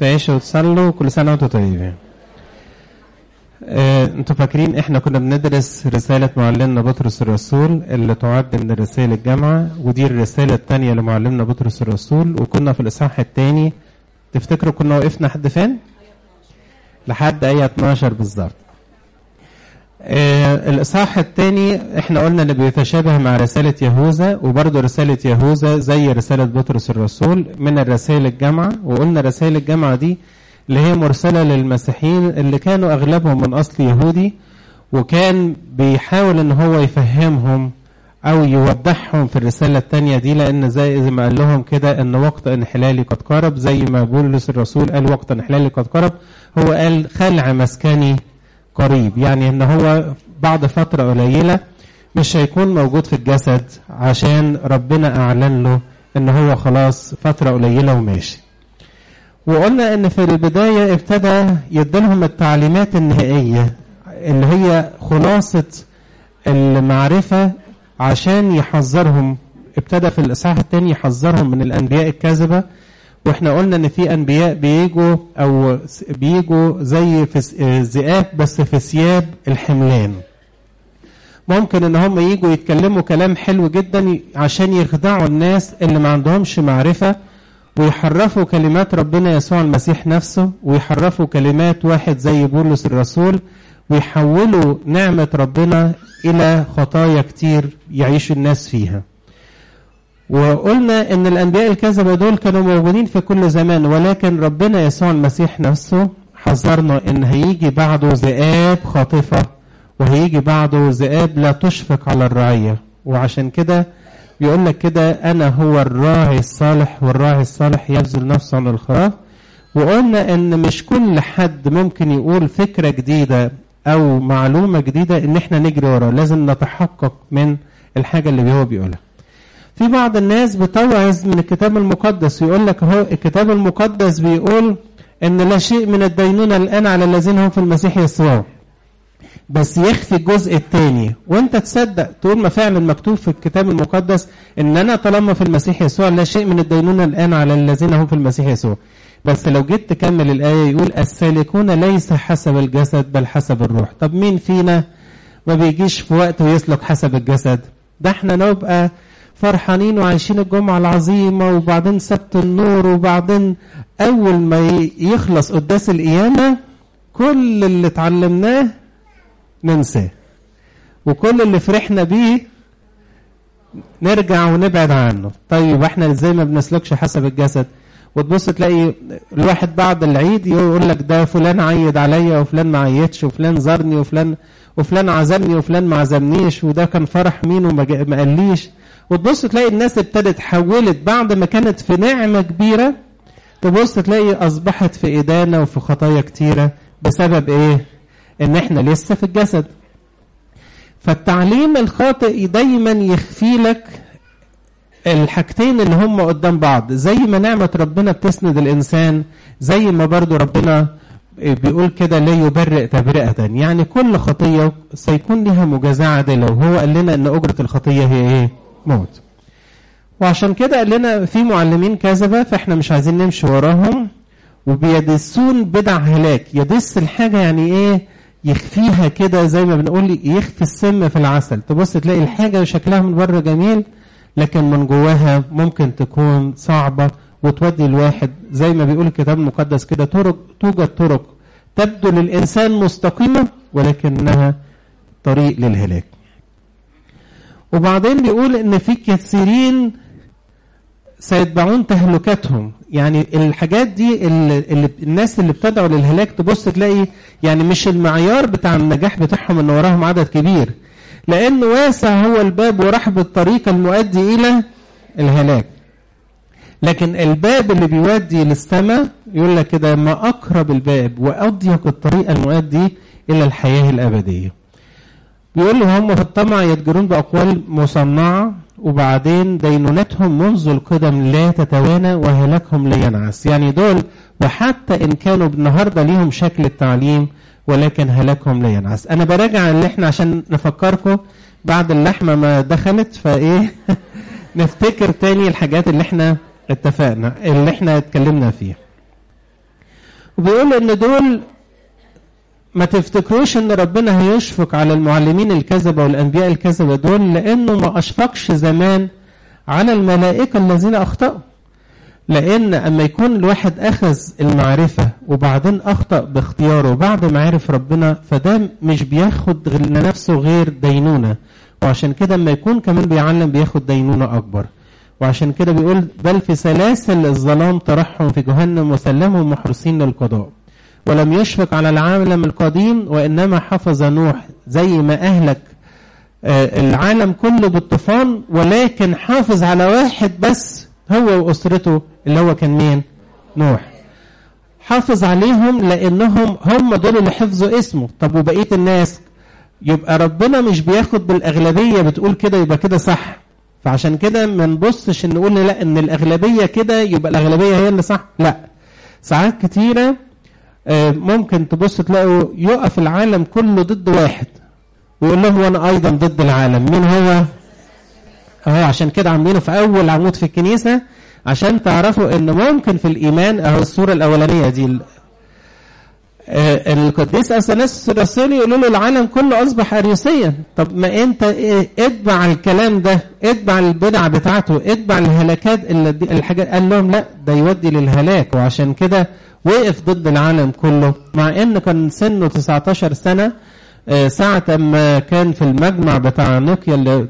تعيشوا وتصلوا كل سنة وانتم طيبين آه، انتوا فاكرين احنا كنا بندرس رسالة معلمنا بطرس الرسول اللي تعد من رسائل الجامعة ودي الرسالة الثانية لمعلمنا بطرس الرسول وكنا في الإصحاح الثاني تفتكروا كنا وقفنا حد فين؟ لحد آية 12 بالظبط. آه الإصحاح الثاني احنا قلنا اللي بيتشابه مع رسالة يهوذا وبرضه رسالة يهوذا زي رسالة بطرس الرسول من الرسائل الجامعة وقلنا رسائل الجامعة دي اللي هي مرسلة للمسيحيين اللي كانوا أغلبهم من أصل يهودي وكان بيحاول إن هو يفهمهم أو يوضحهم في الرسالة الثانية دي لأن زي, زي ما قال لهم كده إن وقت انحلالي قد قرب زي ما بولس الرسول قال وقت انحلالي قد قرب هو قال خلع مسكني قريب يعني إن هو بعد فترة قليلة مش هيكون موجود في الجسد عشان ربنا أعلن له إن هو خلاص فترة قليلة وماشي وقلنا ان في البداية ابتدى يديلهم التعليمات النهائية اللي هي خلاصة المعرفة عشان يحذرهم ابتدى في الإصحاح الثاني يحذرهم من الأنبياء الكاذبة واحنا قلنا ان في انبياء بيجوا او بيجوا زي في ذئاب بس في ثياب الحملان ممكن ان هم يجوا يتكلموا كلام حلو جدا عشان يخدعوا الناس اللي ما عندهمش معرفه ويحرفوا كلمات ربنا يسوع المسيح نفسه ويحرفوا كلمات واحد زي بولس الرسول ويحولوا نعمة ربنا إلى خطايا كتير يعيش الناس فيها وقلنا ان الانبياء الكذبة دول كانوا موجودين في كل زمان ولكن ربنا يسوع المسيح نفسه حذرنا ان هيجي بعده ذئاب خاطفة وهيجي بعده ذئاب لا تشفق على الرعية وعشان كده بيقول لك كده انا هو الراعي الصالح والراعي الصالح يبذل نفسه عن الخراف وقلنا ان مش كل حد ممكن يقول فكره جديده او معلومه جديده ان احنا نجري وراه لازم نتحقق من الحاجه اللي هو بيقولها في بعض الناس بتوعظ من الكتاب المقدس ويقول لك هو الكتاب المقدس بيقول ان لا شيء من الدينونه الان على الذين هم في المسيح يسوع بس يخفي الجزء الثاني وانت تصدق تقول ما فعلا مكتوب في الكتاب المقدس ان انا طالما في المسيح يسوع لا شيء من الدينونة الان على الذين هم في المسيح يسوع بس لو جيت تكمل الآية يقول السالكون ليس حسب الجسد بل حسب الروح طب مين فينا ما بيجيش في وقت ويسلك حسب الجسد ده احنا نبقى فرحانين وعايشين الجمعة العظيمة وبعدين سبت النور وبعدين أول ما يخلص قداس القيامة كل اللي اتعلمناه ننساه وكل اللي فرحنا بيه نرجع ونبعد عنه طيب احنا ازاي ما بنسلكش حسب الجسد وتبص تلاقي الواحد بعد العيد يقول لك ده فلان عيد عليا وفلان ما عيدش وفلان زارني وفلان وفلان عزمني وفلان ما عزمنيش وده كان فرح مين وما ما قاليش وتبص تلاقي الناس ابتدت حولت بعد ما كانت في نعمه كبيره تبص تلاقي اصبحت في ادانه وفي خطايا كتيره بسبب ايه؟ ان احنا لسه في الجسد فالتعليم الخاطئ دايما يخفي لك الحاجتين اللي هم قدام بعض زي ما نعمة ربنا بتسند الإنسان زي ما برضو ربنا بيقول كده لا يبرئ تبرئة يعني كل خطية سيكون لها مجازاة عادلة وهو قال لنا أن أجرة الخطية هي إيه؟ موت وعشان كده قال لنا في معلمين كذبة فإحنا مش عايزين نمشي وراهم وبيدسون بدع هلاك يدس الحاجة يعني إيه؟ يخفيها كده زي ما بنقول يخفي السم في العسل تبص تلاقي الحاجة شكلها من بره جميل لكن من جواها ممكن تكون صعبة وتودي الواحد زي ما بيقول الكتاب المقدس كده طرق توجد طرق تبدو للإنسان مستقيمة ولكنها طريق للهلاك وبعدين بيقول ان في كثيرين سيتبعون تهلكتهم يعني الحاجات دي اللي, اللي الناس اللي بتدعو للهلاك تبص تلاقي يعني مش المعيار بتاع النجاح بتاعهم ان وراهم عدد كبير لان واسع هو الباب ورحب الطريق المؤدي الى الهلاك لكن الباب اللي بيودي للسماء يقول لك كده ما اقرب الباب واضيق الطريق المؤدي الى الحياه الابديه بيقول له هم في الطمع يتجرون باقوال مصنعه وبعدين دينونتهم منذ القدم لا تتوانى وهلاكهم لا ينعس يعني دول وحتى ان كانوا النهارده ليهم شكل التعليم ولكن هلاكهم لا ينعس انا براجع اللي احنا عشان نفكركم بعد اللحمه ما دخلت فايه نفتكر تاني الحاجات اللي احنا اتفقنا اللي احنا اتكلمنا فيها وبيقول ان دول ما تفتكروش ان ربنا هيشفق على المعلمين الكذبة والانبياء الكذبة دول لانه ما اشفقش زمان على الملائكة الذين اخطأوا لان اما يكون الواحد اخذ المعرفة وبعدين اخطأ باختياره بعد ما عرف ربنا فده مش بياخد لنفسه غير دينونة وعشان كده اما يكون كمان بيعلم بياخد دينونة اكبر وعشان كده بيقول بل في سلاسل الظلام طرحهم في جهنم وسلمهم محروسين للقضاء ولم يشفق على العالم القديم وإنما حفظ نوح زي ما أهلك العالم كله بالطوفان ولكن حافظ على واحد بس هو وأسرته اللي هو كان مين نوح حافظ عليهم لأنهم هم دول اللي حفظوا اسمه طب وبقية الناس يبقى ربنا مش بياخد بالأغلبية بتقول كده يبقى كده صح فعشان كده ما نبصش ان نقول لا ان الاغلبيه كده يبقى الاغلبيه هي اللي صح لا ساعات كتيره ممكن تبص تلاقوا يقف العالم كله ضد واحد ويقول لهم وانا ايضا ضد العالم مين هو اهو عشان كده عاملينه في اول عمود في الكنيسه عشان تعرفوا ان ممكن في الايمان اهو الصوره الاولانيه دي القديس اثناس الرسول يقولوا له العالم كله اصبح اريوسيا طب ما انت إيه اتبع الكلام ده اتبع البدع بتاعته اتبع الهلاكات اللي الحاجات قال لهم لا ده يودي للهلاك وعشان كده وقف ضد العالم كله مع ان كان سنه 19 سنه ساعة ما كان في المجمع بتاع نوكيا اللي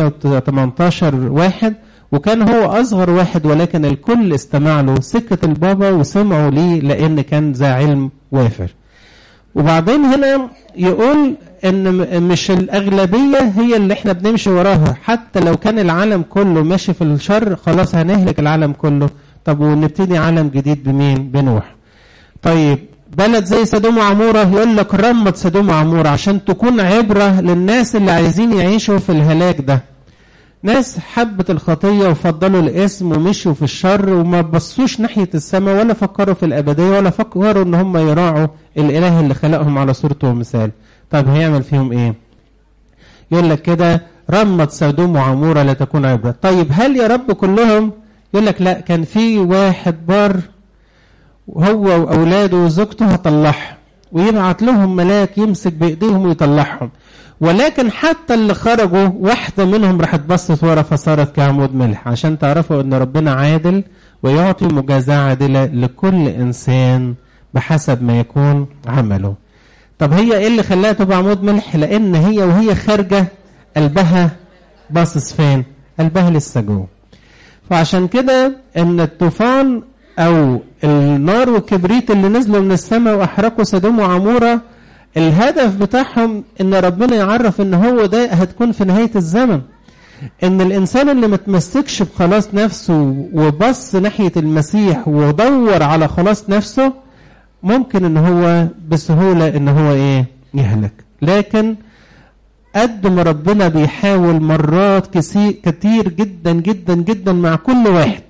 318 واحد وكان هو أصغر واحد ولكن الكل استمع له سكة البابا وسمعوا ليه لأن كان ذا علم وافر وبعدين هنا يقول ان مش الاغلبيه هي اللي احنا بنمشي وراها حتى لو كان العالم كله ماشي في الشر خلاص هنهلك العالم كله طب ونبتدي عالم جديد بمين بنوح طيب بلد زي سدوم وعمورة يقول لك رمت سدوم وعمورة عشان تكون عبرة للناس اللي عايزين يعيشوا في الهلاك ده ناس حبت الخطية وفضلوا الاسم ومشوا في الشر وما بصوش ناحية السماء ولا فكروا في الأبدية ولا فكروا إن هم يراعوا الإله اللي خلقهم على صورته ومثال طب هيعمل فيهم إيه؟ يقول لك كده رمت سدوم وعمورة لتكون عبرة طيب هل يا رب كلهم؟ يقول لك لا كان في واحد بار وهو وأولاده وزوجته هطلعهم ويبعت لهم ملاك يمسك بإيديهم ويطلعهم ولكن حتى اللي خرجوا واحدة منهم راحت بصت ورا فصارت كعمود ملح عشان تعرفوا ان ربنا عادل ويعطي مجازاة عادلة لكل انسان بحسب ما يكون عمله طب هي ايه اللي خلاها تبقى عمود ملح لان هي وهي خارجة قلبها باصص فين قلبها لسه جوه فعشان كده ان الطوفان او النار والكبريت اللي نزلوا من السماء واحرقوا سدوم وعموره الهدف بتاعهم ان ربنا يعرف ان هو ده هتكون في نهايه الزمن ان الانسان اللي متمسكش بخلاص نفسه وبص ناحيه المسيح ودور على خلاص نفسه ممكن ان هو بسهوله ان هو ايه يهلك لكن قد ما ربنا بيحاول مرات كتير جدا جدا جدا مع كل واحد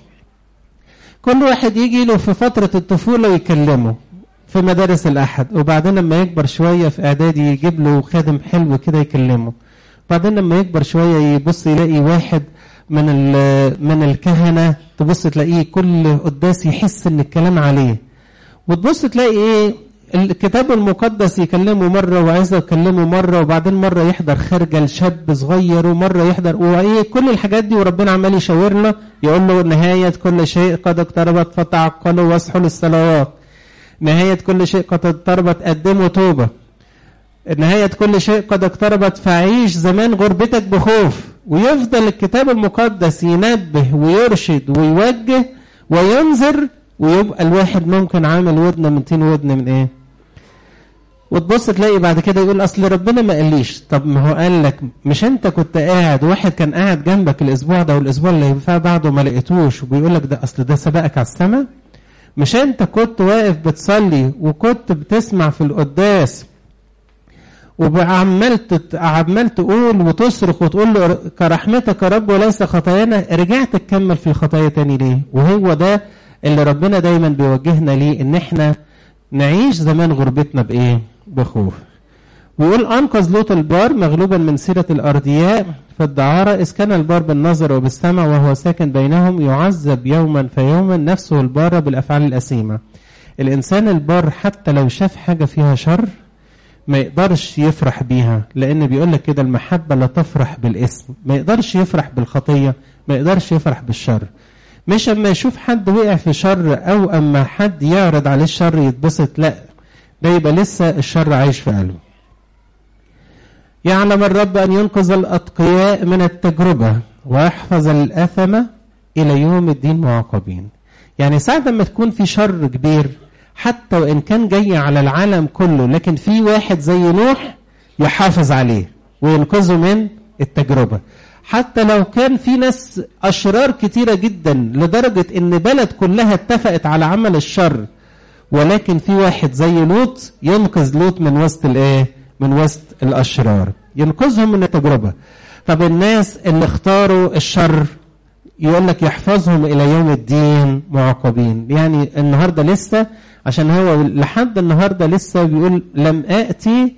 كل واحد يجي له في فترة الطفولة ويكلمه في مدارس الأحد وبعدين لما يكبر شوية في إعدادي يجيب له خادم حلو كده يكلمه بعدين لما يكبر شوية يبص يلاقي واحد من من الكهنة تبص تلاقيه كل قداس يحس إن الكلام عليه وتبص تلاقي إيه الكتاب المقدس يكلمه مرة وعايز يكلمه مرة وبعدين مرة يحضر خارجة لشاب صغير ومرة يحضر وإيه كل الحاجات دي وربنا عمال يشاور له يقول له نهاية كل شيء قد اقتربت فتعقلوا واصحوا للصلوات نهاية كل شيء قد اقتربت قدموا توبة نهاية كل شيء قد اقتربت فعيش زمان غربتك بخوف ويفضل الكتاب المقدس ينبه ويرشد ويوجه وينذر ويبقى الواحد ممكن عامل ودن من تين ودن من ايه وتبص تلاقي بعد كده يقول اصل ربنا ما قاليش طب ما هو قال لك مش انت كنت قاعد واحد كان قاعد جنبك الاسبوع ده والاسبوع اللي فات بعده ما لقيتوش وبيقول لك ده اصل ده سبقك على السماء مش انت كنت واقف بتصلي وكنت بتسمع في القداس وعمال عمال تقول وتصرخ وتقول له كرحمتك يا رب وليس خطايانا رجعت تكمل في الخطايا تاني ليه؟ وهو ده اللي ربنا دايما بيوجهنا ليه ان احنا نعيش زمان غربتنا بايه؟ بخوف. ويقول انقذ لوط البار مغلوبا من سيره الاردياء في الدعاره اذ كان البار بالنظر وبالسمع وهو ساكن بينهم يعذب يوما فيوما نفسه البار بالافعال الاثيمه. الإنسان البار حتى لو شاف حاجة فيها شر ما يقدرش يفرح بيها لأن بيقول لك كده المحبة لا تفرح بالاسم ما يقدرش يفرح بالخطية ما يقدرش يفرح بالشر مش اما يشوف حد وقع في شر او اما حد يعرض عليه الشر يتبسط لا ده يبقى لسه الشر عايش في قلبه يعلم الرب ان ينقذ الاتقياء من التجربه ويحفظ الاثمه الى يوم الدين معاقبين يعني ساعة ما تكون في شر كبير حتى وان كان جاي على العالم كله لكن في واحد زي نوح يحافظ عليه وينقذه من التجربه حتى لو كان في ناس أشرار كتيرة جدا لدرجة إن بلد كلها اتفقت على عمل الشر ولكن في واحد زي لوط ينقذ لوط من وسط الإيه؟ من وسط الأشرار ينقذهم من التجربة طب الناس اللي اختاروا الشر يقول لك يحفظهم إلى يوم الدين معاقبين يعني النهاردة لسه عشان هو لحد النهاردة لسه بيقول لم آتي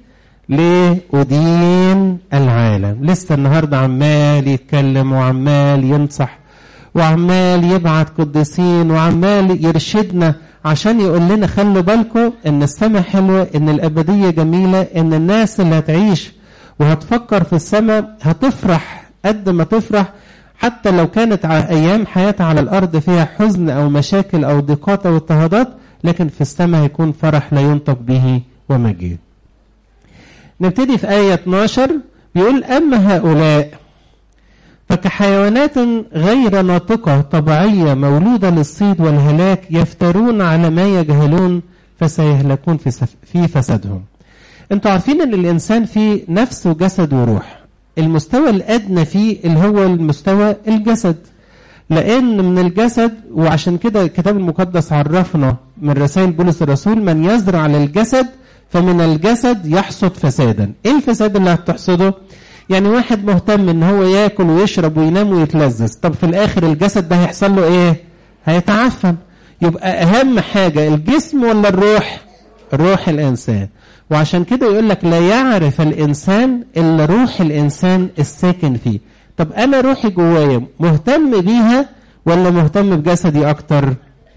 لأدين العالم لسه النهاردة عمال يتكلم وعمال ينصح وعمال يبعت قديسين وعمال يرشدنا عشان يقول لنا خلوا بالكم ان السماء حلوة ان الابدية جميلة ان الناس اللي هتعيش وهتفكر في السماء هتفرح قد ما تفرح حتى لو كانت ايام حياتها على الارض فيها حزن او مشاكل او ضيقات او اضطهادات لكن في السماء هيكون فرح لا ينطق به ومجيد نبتدي في آية 12 بيقول أما هؤلاء فكحيوانات غير ناطقة طبيعية مولودة للصيد والهلاك يفترون على ما يجهلون فسيهلكون في, سف... في فسادهم انتوا عارفين ان الانسان فيه نفس وجسد وروح المستوى الادنى فيه اللي هو المستوى الجسد لان من الجسد وعشان كده الكتاب المقدس عرفنا من رسائل بولس الرسول من يزرع للجسد فمن الجسد يحصد فسادا ايه الفساد اللي هتحصده يعني واحد مهتم ان هو ياكل ويشرب وينام ويتلذذ طب في الاخر الجسد ده هيحصل له ايه هيتعفن يبقى اهم حاجة الجسم ولا الروح روح الانسان وعشان كده يقول لك لا يعرف الانسان الا روح الانسان الساكن فيه طب انا روحي جوايا مهتم بيها ولا مهتم بجسدي اكتر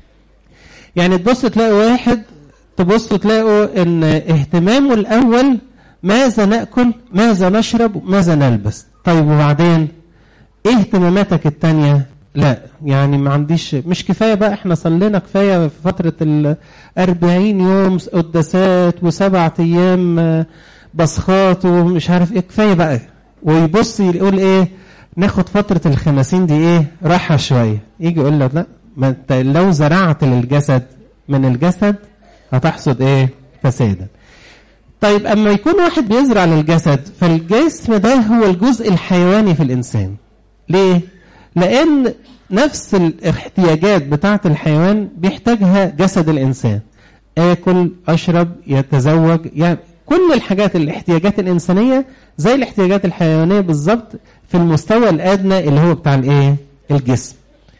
يعني تبص تلاقي واحد تبصوا تلاقوا ان اهتمامه الاول ماذا ناكل ماذا نشرب ماذا نلبس طيب وبعدين ايه اهتماماتك التانية لا يعني ما عنديش مش كفاية بقى احنا صلينا كفاية في فترة الأربعين يوم قداسات وسبعة أيام بصخات ومش عارف ايه كفاية بقى ويبص يقول ايه ناخد فترة الخمسين دي ايه راحة شوية يجي يقول لك لا ما انت لو زرعت للجسد من الجسد هتحصد ايه فسادا طيب اما يكون واحد بيزرع للجسد فالجسم ده هو الجزء الحيواني في الانسان ليه لان نفس الاحتياجات بتاعه الحيوان بيحتاجها جسد الانسان اكل اشرب يتزوج يعني كل الحاجات الاحتياجات الانسانيه زي الاحتياجات الحيوانيه بالظبط في المستوى الادنى اللي هو بتاع الايه الجسم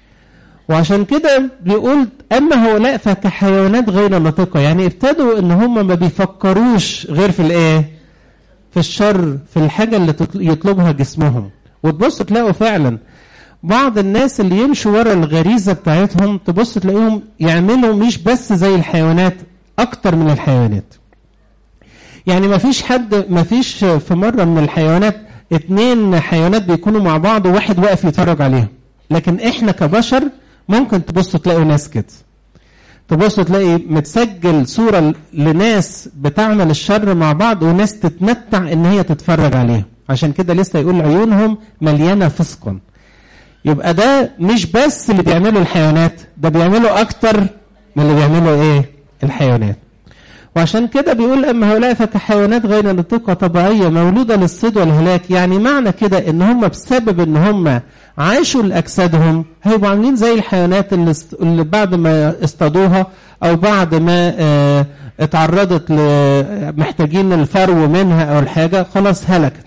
وعشان كده بيقول اما هؤلاء فكحيوانات غير ناطقه يعني ابتدوا ان هم ما بيفكروش غير في الايه في الشر في الحاجه اللي يطلبها جسمهم وتبص تلاقوا فعلا بعض الناس اللي يمشوا ورا الغريزه بتاعتهم تبص تلاقيهم يعملوا مش بس زي الحيوانات اكتر من الحيوانات يعني ما فيش حد ما فيش في مره من الحيوانات اتنين حيوانات بيكونوا مع بعض وواحد واقف يتفرج عليهم لكن احنا كبشر ممكن تبص تلاقوا ناس كده تبص تلاقي متسجل صورة لناس بتعمل الشر مع بعض وناس تتمتع ان هي تتفرج عليهم عشان كده لسه يقول عيونهم مليانة فسقا يبقى ده مش بس اللي بيعمله الحيوانات ده بيعمله اكتر من اللي بيعمله ايه الحيوانات وعشان كده بيقول اما هؤلاء فكحيوانات غير ناطقه طبيعيه مولوده للصيد والهلاك يعني معنى كده ان هم بسبب ان هم عاشوا لاجسادهم هيبقوا عاملين زي الحيوانات اللي, است... اللي بعد ما اصطادوها او بعد ما اه اتعرضت محتاجين الفرو منها او الحاجه خلاص هلكت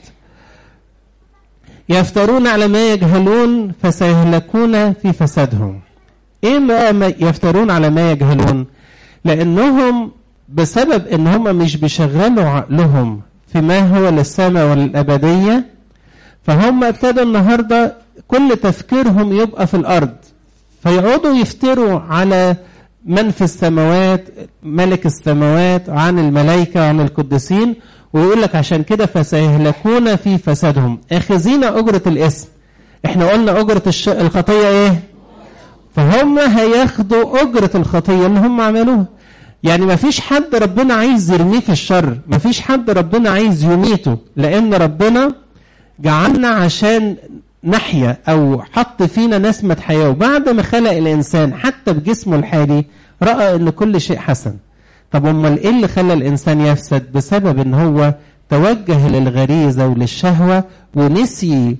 يفترون على ما يجهلون فسيهلكون في فسادهم ايه ما يفترون على ما يجهلون لانهم بسبب ان هم مش بيشغلوا عقلهم في ما هو للسماء والابديه فهم ابتدوا النهارده كل تفكيرهم يبقى في الارض فيقعدوا يفتروا على من في السماوات ملك السماوات عن الملائكة وعن القديسين ويقول لك عشان كده فسيهلكون في فسادهم اخذين أجرة الاسم احنا قلنا أجرة الش... الخطية ايه فهم هياخدوا أجرة الخطية اللي هم عملوها يعني ما فيش حد ربنا عايز يرميه في الشر ما فيش حد ربنا عايز يميته لأن ربنا جعلنا عشان نحيا أو حط فينا نسمة حياة وبعد ما خلق الإنسان حتى بجسمه الحالي رأى إن كل شيء حسن طب أمال إيه اللي خلى الإنسان يفسد بسبب إن هو توجه للغريزة وللشهوة ونسي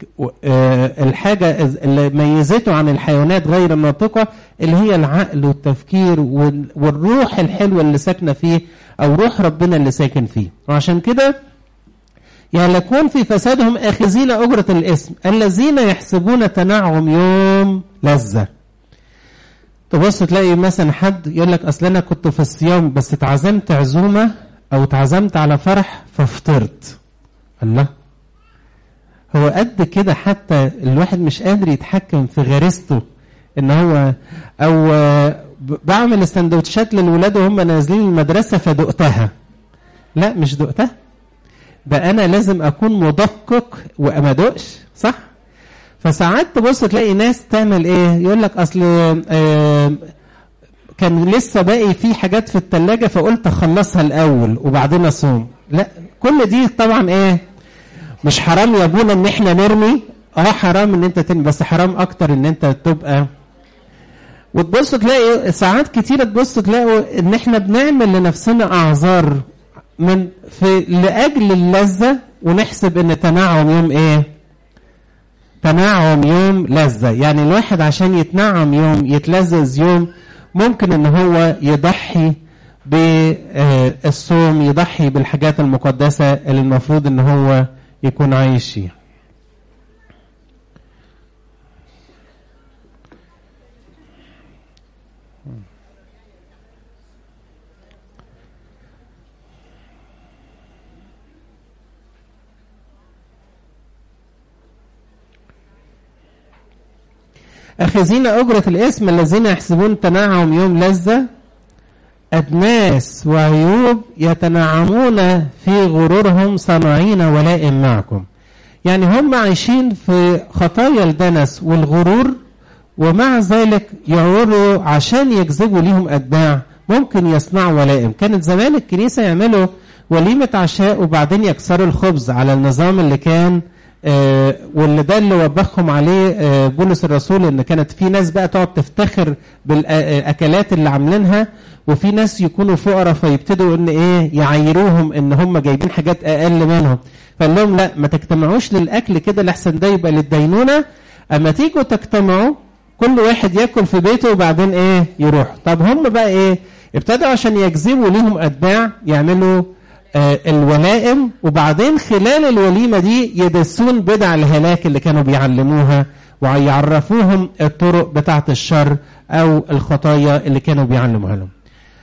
الحاجة اللي ميزته عن الحيوانات غير الناطقة اللي هي العقل والتفكير والروح الحلوة اللي ساكنة فيه أو روح ربنا اللي ساكن فيه وعشان كده يهلكون في فسادهم آخذين أجرة الاسم الذين يحسبون تنعم يوم لذة تبص تلاقي مثلا حد يقول لك أصل أنا كنت في الصيام بس اتعزمت عزومة أو اتعزمت على فرح ففطرت الله هو قد كده حتى الواحد مش قادر يتحكم في غريزته ان هو او بعمل سندوتشات للولاد وهم نازلين المدرسه فدقتها لا مش دقتها ده انا لازم اكون مدقق وما ادقش صح فساعات تبص تلاقي ناس تعمل ايه يقول لك اصل آه كان لسه باقي في حاجات في التلاجة فقلت اخلصها الاول وبعدين اصوم لا كل دي طبعا ايه مش حرام يا ابونا ان احنا نرمي اه حرام ان انت ترمي بس حرام اكتر ان انت تبقى وتبص تلاقي ساعات كتيرة تبص تلاقوا ان احنا بنعمل لنفسنا اعذار من في لاجل اللذة ونحسب ان تنعم يوم ايه تنعم يوم لذة يعني الواحد عشان يتنعم يوم يتلذذ يوم ممكن ان هو يضحي بالصوم يضحي بالحاجات المقدسة اللي المفروض ان هو يكون عايش فيها أخذين أجرة الاسم الذين يحسبون تنعم يوم لذة أدناس وعيوب يتنعمون في غرورهم صانعين ولائم معكم يعني هم عايشين في خطايا الدنس والغرور ومع ذلك يعوروا عشان يجذبوا ليهم أتباع ممكن يصنعوا ولائم كانت زمان الكنيسة يعملوا وليمة عشاء وبعدين يكسروا الخبز على النظام اللي كان آه واللي ده اللي وبخهم عليه آه بولس الرسول ان كانت في ناس بقى تقعد تفتخر بالاكلات اللي عاملينها وفي ناس يكونوا فقراء فيبتدوا ان ايه يعايروهم ان هم جايبين حاجات اقل منهم فقال لهم لا ما تجتمعوش للاكل كده لحسن ده يبقى للدينونه اما تيجوا تجتمعوا كل واحد ياكل في بيته وبعدين ايه يروح طب هم بقى ايه ابتدوا عشان يجذبوا ليهم اتباع يعملوا آه الولائم وبعدين خلال الوليمة دي يدسون بدع الهلاك اللي كانوا بيعلموها ويعرفوهم الطرق بتاعة الشر أو الخطايا اللي كانوا بيعلموها لهم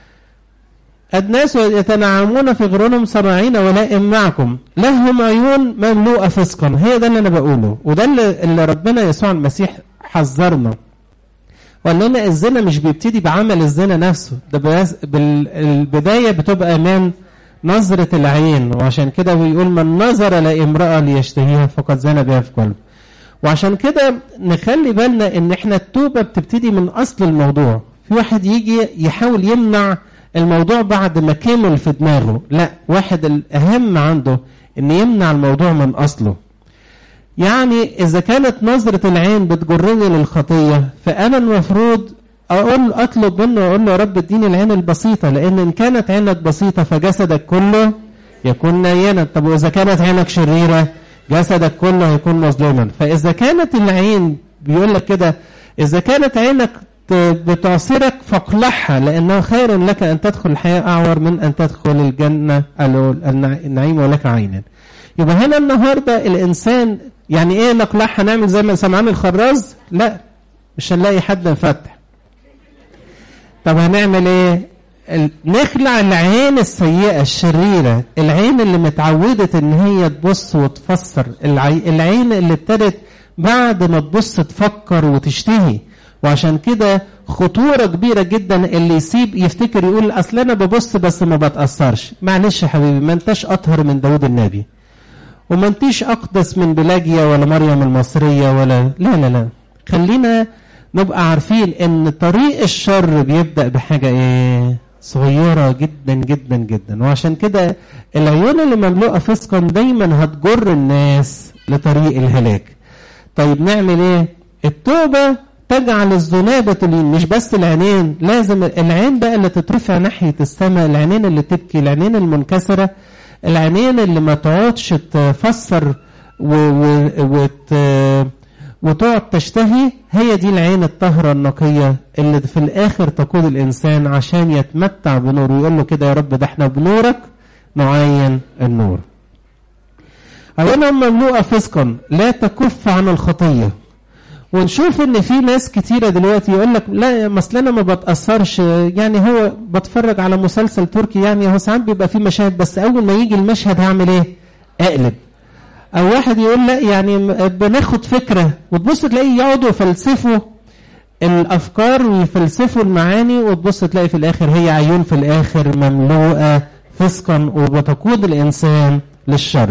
الناس يتنعمون في غرورهم صناعين ولائم معكم لهم عيون مملوءة فسقا هي ده اللي أنا بقوله وده اللي, اللي ربنا يسوع المسيح حذرنا وقال لنا الزنا مش بيبتدي بعمل الزنا نفسه ده بالبداية بتبقى من نظرة العين وعشان كده بيقول من نظر لامرأة ليشتهيها فقد زنى بها في قلبه وعشان كده نخلي بالنا ان احنا التوبة بتبتدي من اصل الموضوع في واحد يجي يحاول يمنع الموضوع بعد ما كمل في دماغه لا واحد الاهم عنده ان يمنع الموضوع من اصله يعني اذا كانت نظرة العين بتجرني للخطية فانا المفروض اقول اطلب منه واقول له يا رب اديني العين البسيطه لان ان كانت عينك بسيطه فجسدك كله يكون نينا طب واذا كانت عينك شريره جسدك كله هيكون مظلوما فاذا كانت العين بيقول لك كده اذا كانت عينك بتعصرك فاقلعها لانه خير لك ان تدخل الحياه اعور من ان تدخل الجنه النعيم ولك عينا يبقى هنا النهارده الانسان يعني ايه نقلعها نعمل زي ما سمعان الخراز لا مش هنلاقي حد نفتح طب هنعمل ايه نخلع العين السيئة الشريرة العين اللي متعودة ان هي تبص وتفسر العين اللي ابتدت بعد ما تبص تفكر وتشتهي وعشان كده خطورة كبيرة جدا اللي يسيب يفتكر يقول أصل أنا ببص بس ما بتأثرش معلش يا حبيبي ما أنتش أطهر من داود النبي وما أنتش أقدس من بلاجيا ولا مريم المصرية ولا لا لا لا خلينا نبقى عارفين ان طريق الشر بيبدأ بحاجة ايه صغيرة جدا جدا جدا وعشان كده العيون اللي مملوءة فسقا دايما هتجر الناس لطريق الهلاك طيب نعمل ايه التوبة تجعل الذنابة تلين مش بس العينين لازم العين بقى اللي تترفع ناحية السماء العينين اللي تبكي العينين المنكسرة العينين اللي ما تقعدش تفسر و... و... وت... وتقعد تشتهي هي دي العين الطاهرة النقية اللي في الآخر تقود الإنسان عشان يتمتع بنور ويقول له كده يا رب ده احنا بنورك نعين النور أولا مملوءة فسقا لا تكف عن الخطية ونشوف ان في ناس كتيره دلوقتي يقول لك لا مثلا انا ما بتاثرش يعني هو بتفرج على مسلسل تركي يعني هو ساعات بيبقى فيه مشاهد بس اول ما يجي المشهد هعمل ايه؟ اقلب او واحد يقول لا يعني بناخد فكره وتبص تلاقي يقعدوا يفلسفوا الافكار ويفلسفوا المعاني وتبص تلاقي في الاخر هي عيون في الاخر مملوءه فسقا وبتقود الانسان للشر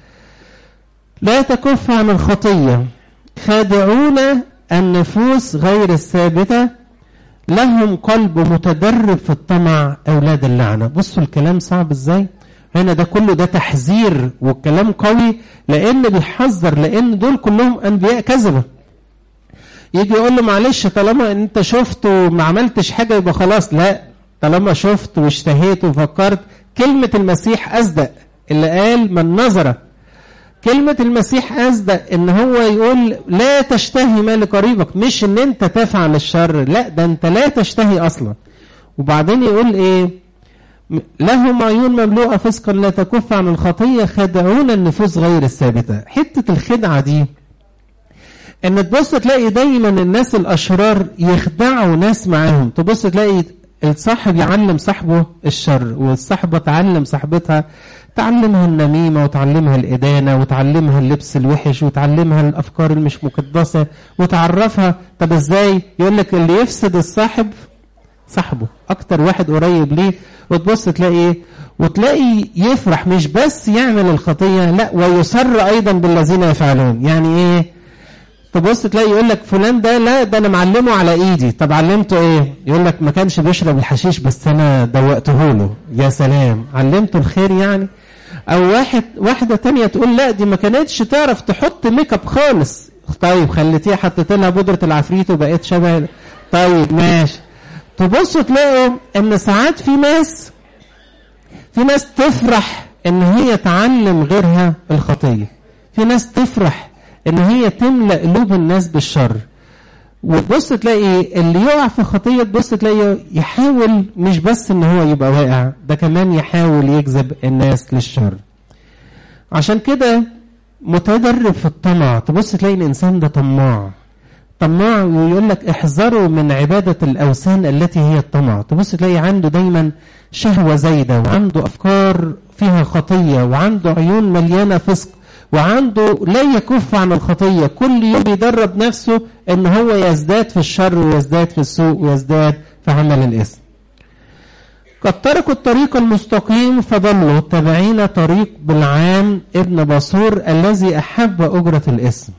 لا تكف عن الخطيه خادعون النفوس غير الثابته لهم قلب متدرب في الطمع اولاد اللعنه بصوا الكلام صعب ازاي هنا ده كله ده تحذير والكلام قوي لان بيحذر لان دول كلهم انبياء كذبه يجي يقول له معلش طالما انت شفت وما عملتش حاجه يبقى خلاص لا طالما شفت واشتهيت وفكرت كلمه المسيح اصدق اللي قال من نظر كلمة المسيح أصدق إن هو يقول لا تشتهي ما لقريبك مش إن أنت تفعل الشر لا ده أنت لا تشتهي أصلا وبعدين يقول إيه لهم عيون مملوءة فسقا لا تكف عن الخطية خادعون النفوس غير الثابتة حتة الخدعة دي ان تبص تلاقي دايما الناس الاشرار يخدعوا ناس معاهم تبص تلاقي الصاحب يعلم صاحبه الشر والصاحبة تعلم صاحبتها تعلمها النميمة وتعلمها الإدانة وتعلمها اللبس الوحش وتعلمها الأفكار المش مقدسة وتعرفها طب إزاي يقول لك اللي يفسد الصاحب صاحبه اكتر واحد قريب ليه وتبص تلاقي ايه وتلاقي يفرح مش بس يعمل الخطيه لا ويصر ايضا بالذين يفعلون يعني ايه تبص تلاقي يقول لك فلان ده لا ده انا معلمه على ايدي طب علمته ايه يقول لك ما كانش بيشرب الحشيش بس انا دوقته له يا سلام علمته الخير يعني او واحد واحده تانية تقول لا دي ما كانتش تعرف تحط ميك اب خالص طيب خليتيها حطيت لها بودره العفريت وبقيت شبه طيب ماشي تبصوا تلاقوا ان ساعات في ناس في ناس تفرح ان هي تعلم غيرها الخطيه في ناس تفرح ان هي تملا قلوب الناس بالشر وتبص تلاقي اللي يقع في خطيه تبص تلاقي يحاول مش بس ان هو يبقى واقع ده كمان يحاول يجذب الناس للشر عشان كده متدرب في الطمع تبص تلاقي الانسان ده طماع طماع ويقول لك احذروا من عبادة الأوثان التي هي الطمع تبص تلاقي عنده دايما شهوة زايدة وعنده أفكار فيها خطية وعنده عيون مليانة فسق وعنده لا يكف عن الخطية كل يوم يدرب نفسه ان هو يزداد في الشر ويزداد في السوء ويزداد في عمل الاسم قد تركوا الطريق المستقيم فضلوا تابعين طريق بالعام ابن بصور الذي أحب أجرة الاسم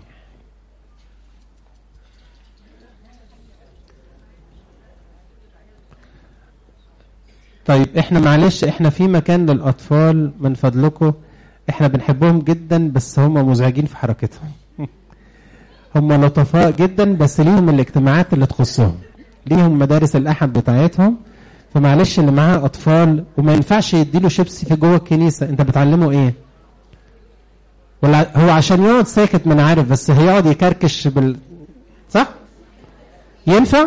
طيب احنا معلش احنا في مكان للاطفال من فضلكم احنا بنحبهم جدا بس هم مزعجين في حركتهم هم لطفاء جدا بس ليهم الاجتماعات اللي تخصهم ليهم مدارس الاحد بتاعتهم فمعلش اللي معاه اطفال وما ينفعش يديله شيبسي في جوه الكنيسه انت بتعلمه ايه ولا هو عشان يقعد ساكت ما انا عارف بس هيقعد يكركش بال صح ينفع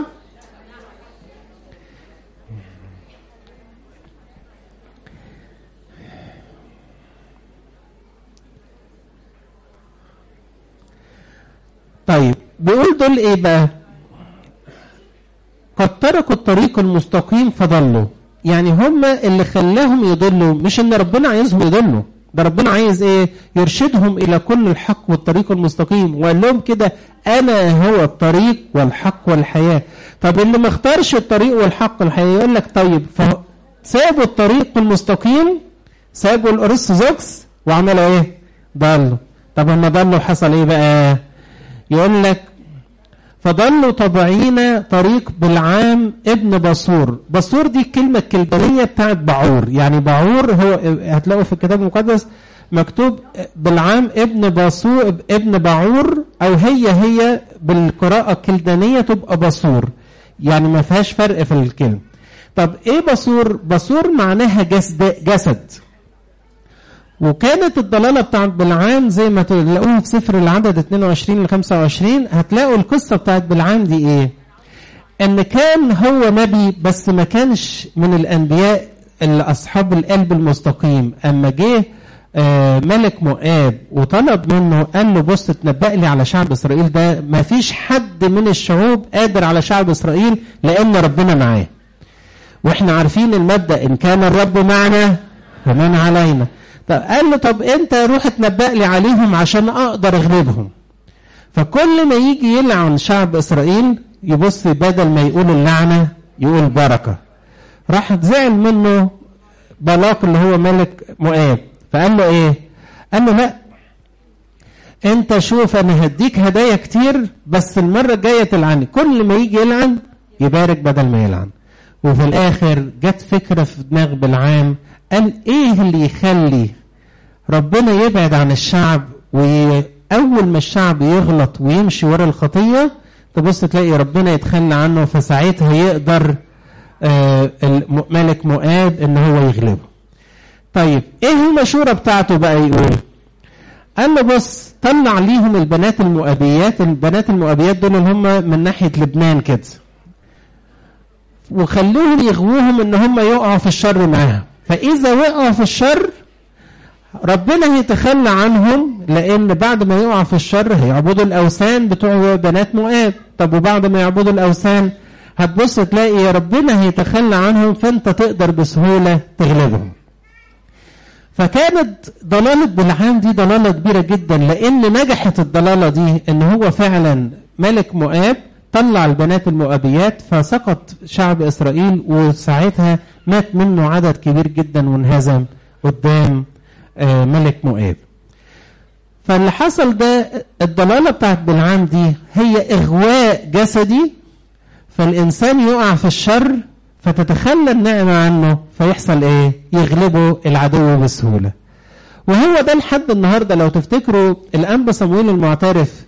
طيب بيقول دول ايه بقى قد تركوا الطريق المستقيم فضلوا يعني هم اللي خلاهم يضلوا مش ان ربنا عايزهم يضلوا ده ربنا عايز ايه يرشدهم الى كل الحق والطريق المستقيم وقال لهم كده انا هو الطريق والحق والحياه طب اللي ما اختارش الطريق والحق والحياه يقول لك طيب سابوا الطريق المستقيم سابوا الارثوذكس وعملوا ايه ضلوا طب لما ضلوا حصل ايه بقى يقول لك فضلوا طبعين طريق بالعام ابن بصور بصور دي الكلمة الكلدانية بتاعت بعور يعني بعور هو هتلاقوا في الكتاب المقدس مكتوب بالعام ابن بصور ابن بعور او هي هي بالقراءة الكلدانية تبقى بصور يعني ما فيهاش فرق في الكلمة طب ايه بصور بصور معناها جسد جسد وكانت الضلاله بتاعت بلعام زي ما تلاقوها في سفر العدد 22 ل 25 هتلاقوا القصه بتاعت بلعام دي ايه؟ ان كان هو نبي بس ما كانش من الانبياء اللي اصحاب القلب المستقيم اما جه آه ملك مؤاب وطلب منه قال له بص تنبأ لي على شعب اسرائيل ده ما فيش حد من الشعوب قادر على شعب اسرائيل لان ربنا معاه. واحنا عارفين المبدا ان كان الرب معنا فمن علينا. طب قال له طب انت روح تنبأ لي عليهم عشان اقدر اغلبهم فكل ما يجي يلعن شعب اسرائيل يبص بدل ما يقول اللعنه يقول بركه راح زعل منه بلاق اللي هو ملك مؤاب فقال له ايه قال له لا انت شوف انا هديك هدايا كتير بس المره الجايه تلعني كل ما يجي يلعن يبارك بدل ما يلعن وفي الاخر جت فكره في دماغ بالعام قال ايه اللي يخلي ربنا يبعد عن الشعب واول ما الشعب يغلط ويمشي ورا الخطيه تبص تلاقي ربنا يتخلى عنه فساعتها يقدر آه ملك مؤاب ان هو يغلبه طيب ايه المشوره بتاعته بقى يقول قال له بص طلع ليهم البنات المؤابيات البنات المؤابيات دول اللي هم من ناحيه لبنان كده وخلوهم يغووهم ان هم يقعوا في الشر معاها فاذا وقعوا في الشر ربنا هيتخلى عنهم لان بعد ما يقعوا في الشر هيعبدوا الاوثان بتوع بنات مؤاب طب وبعد ما يعبدوا الاوثان هتبص تلاقي ربنا هيتخلى عنهم فانت تقدر بسهوله تغلبهم فكانت ضلالة بلعام دي ضلالة كبيرة جدا لأن نجحت الضلالة دي إن هو فعلا ملك مؤاب طلع البنات المؤابيات فسقط شعب إسرائيل وساعتها مات منه عدد كبير جدا وانهزم قدام ملك مؤاب فاللي حصل ده الضلالة بتاعت بلعام دي هي إغواء جسدي فالإنسان يقع في الشر فتتخلى النعمة عنه فيحصل إيه؟ يغلبه العدو بسهولة وهو ده لحد النهاردة لو تفتكروا الأنبا صمويل المعترف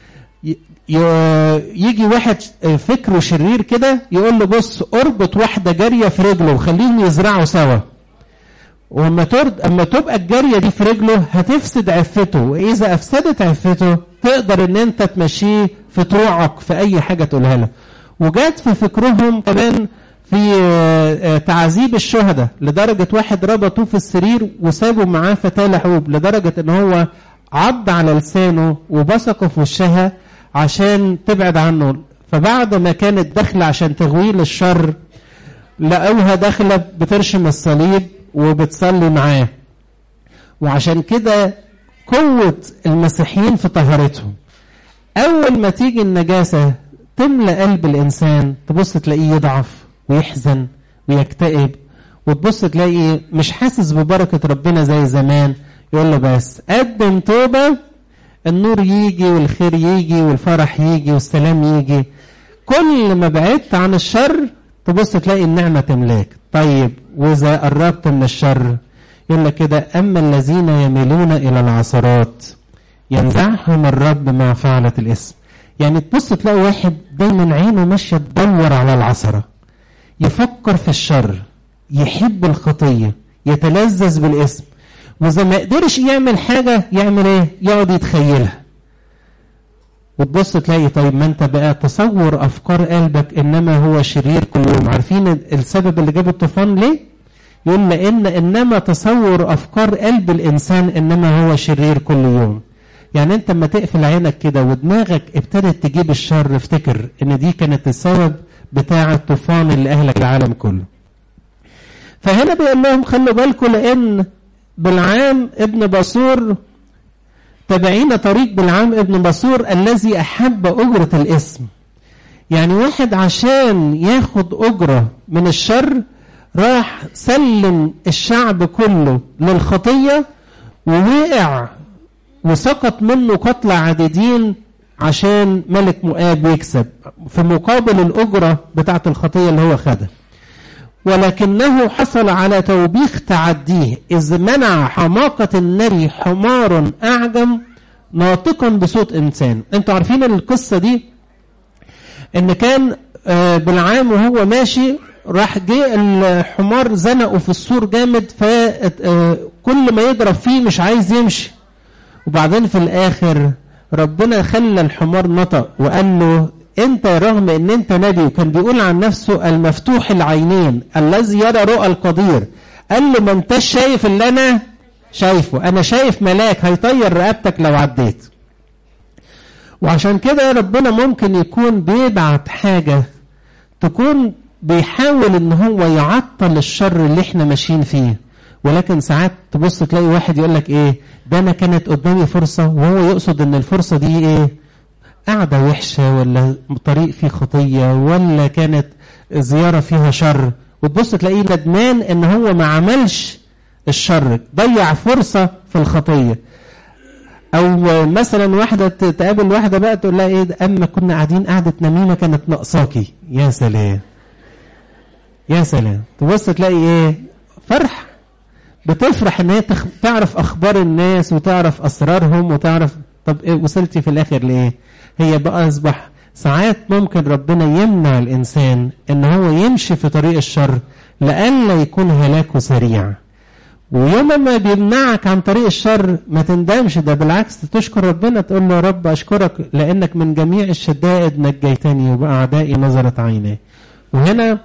يجي واحد فكره شرير كده يقول له بص اربط واحدة جارية في رجله وخليهم يزرعوا سوا واما ترد اما تبقى الجاريه دي في رجله هتفسد عفته واذا افسدت عفته تقدر ان انت تمشيه في طوعك في اي حاجه تقولها له وجات في فكرهم كمان في تعذيب الشهداء لدرجه واحد ربطوه في السرير وسابوا معاه فتاه لحوب لدرجه ان هو عض على لسانه وبصقه في وشها عشان تبعد عنه فبعد ما كانت داخله عشان تغويه للشر لقوها داخله بترشم الصليب وبتصلي معاه وعشان كده قوة المسيحيين في طهارتهم أول ما تيجي النجاسة تملى قلب الإنسان تبص تلاقيه يضعف ويحزن ويكتئب وتبص تلاقي مش حاسس ببركة ربنا زي زمان يقول له بس قدم توبة النور يجي والخير يجي والفرح يجي والسلام يجي كل ما بعدت عن الشر تبص تلاقي النعمة تملاك طيب وإذا قربت من الشر يقول لك كده أما الذين يميلون إلى العثرات ينزعهم الرب مع فعلة الاسم يعني تبص تلاقي واحد دايما عينه ماشية تدور على العثرة يفكر في الشر يحب الخطية يتلذذ بالاسم وإذا ما قدرش يعمل حاجة يعمل إيه؟ يقعد يتخيلها وتبص تلاقي طيب ما انت بقى تصور افكار قلبك انما هو شرير كل يوم عارفين السبب اللي جاب الطوفان ليه يقول لان انما تصور افكار قلب الانسان انما هو شرير كل يوم يعني انت لما تقفل عينك كده ودماغك ابتدت تجيب الشر افتكر ان دي كانت السبب بتاع الطوفان اللي اهلك العالم كله فهنا بيقول لهم خلوا بالكم لان بالعام ابن بصور تبعين طريق بالعام ابن بصور الذي أحب أجرة الاسم يعني واحد عشان ياخد أجرة من الشر راح سلم الشعب كله للخطية ووقع وسقط منه قتلى عديدين عشان ملك مؤاب يكسب في مقابل الأجرة بتاعة الخطية اللي هو خدها ولكنه حصل على توبيخ تعديه إذ منع حماقة النري حمار أعجم ناطقا بصوت إنسان أنتوا عارفين القصة دي إن كان بالعام وهو ماشي راح جه الحمار زنقه في السور جامد فكل ما يضرب فيه مش عايز يمشي وبعدين في الآخر ربنا خلى الحمار نطق وقال له انت رغم ان انت نبي وكان بيقول عن نفسه المفتوح العينين الذي يرى رؤى القدير قال له ما انتش شايف اللي انا شايفه انا شايف ملاك هيطير رقبتك لو عديت وعشان كده ربنا ممكن يكون بيبعت حاجة تكون بيحاول ان هو يعطل الشر اللي احنا ماشيين فيه ولكن ساعات تبص تلاقي واحد يقول لك ايه ده انا كانت قدامي فرصة وهو يقصد ان الفرصة دي ايه قعدة وحشة ولا طريق فيه خطية ولا كانت زيارة فيها شر وتبص تلاقيه ندمان ان هو ما عملش الشر ضيع فرصة في الخطية او مثلا واحدة تقابل واحدة بقى تقول لها ايه اما كنا قاعدين قعدة نميمة كانت ناقصاكي يا سلام يا سلام تبص تلاقي ايه فرح بتفرح ان هي تخ... تعرف اخبار الناس وتعرف اسرارهم وتعرف طب إيه وصلتي في الاخر لايه هي بقى اصبح ساعات ممكن ربنا يمنع الانسان ان هو يمشي في طريق الشر لئلا يكون هلاكه سريع ويوم ما بيمنعك عن طريق الشر ما تندمش ده بالعكس تشكر ربنا تقول له يا رب اشكرك لانك من جميع الشدائد نجيتني وباعدائي نظرت عيني وهنا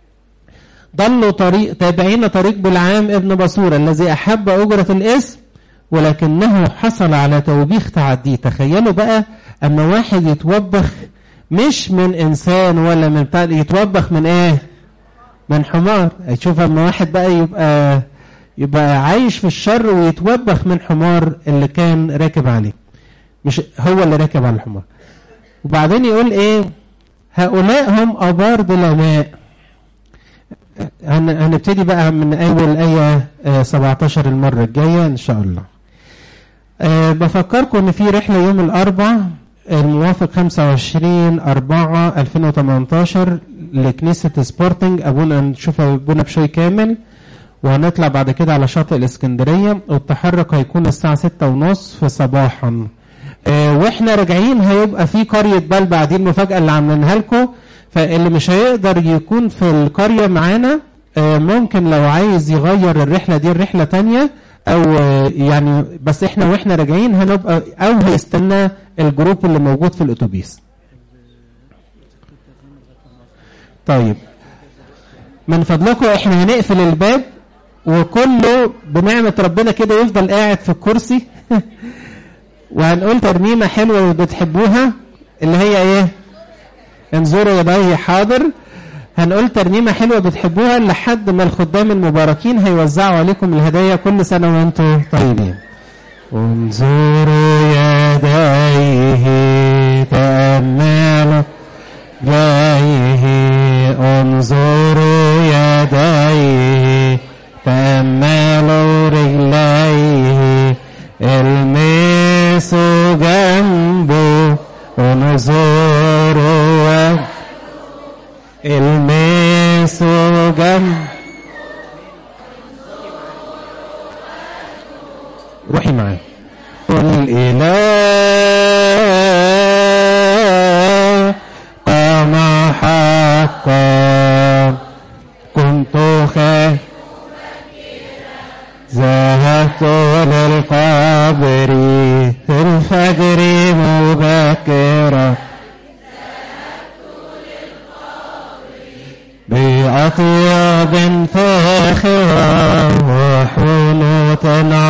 ضلوا طريق تابعين طريق بالعام ابن بصورة الذي أحب أجرة الاسم ولكنه حصل على توبيخ تعديه تخيلوا بقى أما واحد يتوبخ مش من إنسان ولا من بتاع يتوبخ من إيه من حمار تشوف أما واحد بقى يبقى يبقى عايش في الشر ويتوبخ من حمار اللي كان راكب عليه مش هو اللي راكب على الحمار وبعدين يقول ايه هؤلاء هم ابار بلا ماء هنبتدي بقى من اول ايه 17 المره الجايه ان شاء الله أه بفكركم ان في رحله يوم الاربع الموافق 25 4 2018 لكنيسه سبورتنج ابونا نشوف ابونا بشوي كامل وهنطلع بعد كده على شاطئ الاسكندريه والتحرك هيكون الساعه 6 ونص صباحا أه واحنا راجعين هيبقى في قريه بلبع دي المفاجاه اللي عاملينها لكم فاللي مش هيقدر يكون في القرية معانا ممكن لو عايز يغير الرحلة دي الرحلة تانية او يعني بس احنا واحنا راجعين هنبقى او هيستنى الجروب اللي موجود في الاتوبيس طيب من فضلكم احنا هنقفل الباب وكله بنعمة ربنا كده يفضل قاعد في الكرسي وهنقول ترنيمة حلوة بتحبوها اللي هي ايه انظروا يديه حاضر هنقول ترنيمة حلوة بتحبوها لحد ما الخدام المباركين هيوزعوا عليكم الهدايا كل سنة وانتم طيبين انظروا يديه تأملوا يديه انظروا يديه تأملوا رجليه المسوا جنبه انظروا المسوا جنبه روحي معاه الإله قام حقا كنت خير ذهبت للقبر في الفجر مبكرا بأطياب فاخرة وحنوط